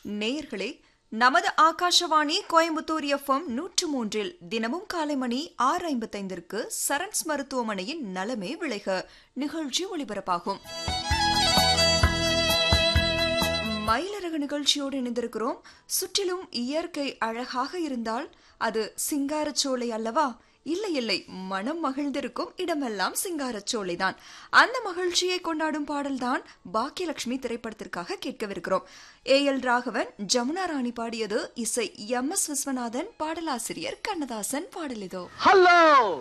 நேயர்களே நமது ஆகாஷவாணி கோயம்புத்தூர் எஃப்எம் நூற்று மூன்றில் தினமும் காலை மணி ஆறு ஐம்பத்தைந்திற்கு சரண்ஸ் மருத்துவமனையின் நலமே விளைக நிகழ்ச்சி ஒளிபரப்பாகும் மயிலரகு நிகழ்ச்சியோடு இணைந்திருக்கிறோம் சுற்றிலும் இயற்கை அழகாக இருந்தால் அது சிங்காரச்சோலை அல்லவா இல்லை இல்லை மனம் மகிழ்ந்திருக்கும் இடமெல்லாம் சிங்காரச்சோலைதான் அந்த மகிழ்ச்சியை கொண்டாடும் பாடல்தான் பாக்கியலட்சுமி திரைப்படத்திற்காக கேட்கவிருக்கிறோம் ஏ எல் ராகவன் ஜமுனா ராணி பாடியது இசை எம் எஸ் விஸ்வநாதன் பாடலாசிரியர் கண்ணதாசன் பாடலிதோ ஹலோ